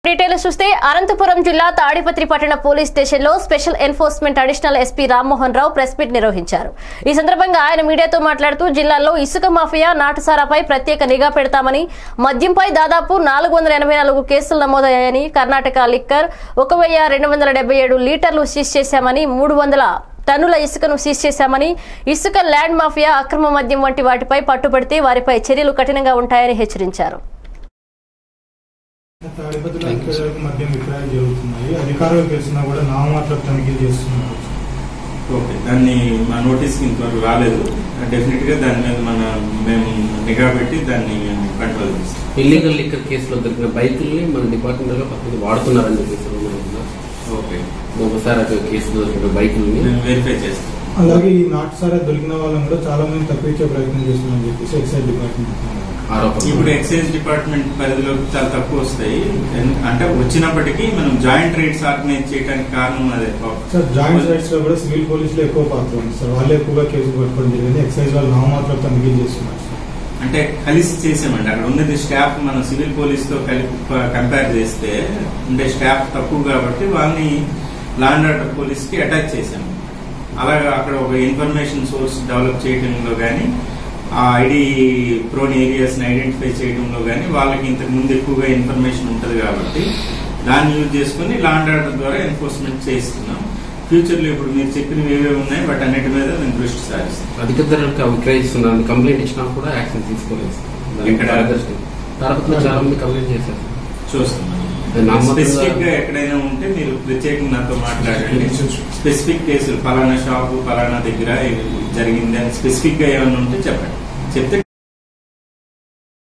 Details చూస్తే అనంతపురం జిల్లా తాడిపత్రి పట్టణ పోలీస్ స్టేషన్లో special enforcement additional SP Rammohan Rao press meet నిర్వహించారు ఈ సందర్భంగా ఆయన మీడియాతో మాట్లాడుతూ జిల్లాలో ఇసుక మాఫియా నాటుసారాపై ప్రత్యేక నిఘా పెడతామని మద్యంపై దాదాపు నాలుగు వందల ఎనభై నాలుగు కేసులు నమోదయ్యాయని కర్ణాటక లిక్కర్ ఒక వెయ్యి రెండు వందల డెబ్బై ఏడు లీటర్లు సీజ్ చేశామని మూడు వందల టన్నుల ఇసుకను సీజ్ చేశామని ఇసుక ల్యాండ్ మాఫియా అక్రమ మద్యం వంటి వాటిపై పట్టుబడితే వారిపై చర్యలు కఠినంగా ఉంటాయని హెచ్చరించారు తాడిపత్రిలో ఇప్పటివరకు మద్యం విక్రయాలు జరుగుతున్నాయి అధికారులకు తెలిసినా కూడా నామమాత్ర తనిఖీలు చేస్తున్నారు ఓకే దాన్ని మా నోటీస్కి ఇంతవరకు రాలేదు డెఫినెట్ గా దాని మీద మన మేము నిఘా పెట్టి దాన్ని మేము కంట్రోల్ చేస్తాం ఇల్లీగల్ లిక్కర్ కేసులో దొరికిన బైకుల్ని మన డిపార్ట్మెంట్ లో కొంతమంది వాడుతున్నారని చెప్పేసి rumor ఉందా? ఓకే ఒకసారి అక్కడ కేసులో దొరికిన బైకుల్ని మేము వెరిఫై చేస్తాం అలాగే ఈ నాటు సారా దొరికిన వాళ్ళని కూడా చాలా మంది తప్పించే ప్రయత్నం చేస్తున్నారని చెప్పేసి ఎక్సైజ్ డిపార్ట్మెంట్ అంటున్నారు. ఆరోపణ ఇప్పుడు ఎక్సైజ్ డిపార్ట్మెంట్ పరిధిలో చాలా తక్కువ వస్తాయి ఎన్- అంటే వచ్చినప్పటికీ మనం జాయింట్ రేట్స్ ఆర్గనైజ్ చేయడానికి కారణం అదే సార్ జాయింట్ సైట్స్ లో కూడా సివిల్ పోలీసులు ఎక్కువ పాత్ర ఉంది సార్ వాళ్ళే ఎక్కువగా కేసులు పట్టుకోవడం జరిగింది ఎక్సైజ్ వాళ్ళు నామమాత్ర తనిఖీలు చేస్తున్నారు సార్ అంటే కలిసి చేసామండి అక్కడ ఉన్నది స్టాఫ్ మనం సివిల్ పోలీస్ తో కలిపి కంపేర్ చేస్తే ఉండే స్టాఫ్ తక్కువ కాబట్టి వాళ్ళని లాండ్ ఆర్డర్ పోలీస్ కి అటాచ్ చేశాము అలాగా అక్కడ ఒక ఇన్ఫర్మేషన్ సోర్స్ డెవలప్ చేయడంలో కానీ ఆ ఐడి ప్రోన్ ఏరియాస్ ని ఐడెంటిఫై చేయడంలో కానీ వాళ్ళకి ఇంతకు ముందు ఎక్కువగా ఇన్ఫర్మేషన్ ఉంటుంది కాబట్టి దాన్ని యూజ్ చేసుకుని లాండ్ ఆర్డర్ ద్వారా ఎన్ఫోర్స్మెంట్ చేస్తున్నాం ఫ్యూచర్ లో ఇప్పుడు మీరు చెప్పినవి ఏవే ఉన్నాయి బట్ అన్నిటి మీద మేము దృష్టి సారిస్తాం అధిక ధరలకు విక్రయిస్తున్నారని కంప్లైంట్ ఇచ్చినా కూడా యాక్షన్ తీసుకోలేదు దానికి ఎక్కడ? తారదర్శి. తారపత్రిలో చాలా మంది కంప్లైంట్ చేశారు చూస్తున్నాం నామమాత్రంగా- స్పెసిఫిక్ గా ఎక్కడైనా ఉంటే మీరు ప్రత్యేకంగా నాతో మాట్లాడండి స్పెసిఫిక్ కేసులు ఫలానా షాపు ఫలానా దగ్గర ఇది జరిగింది అని స్పెసిఫిక్ గా ఏమైనా ఉంటే చెప్పండి చెప్తే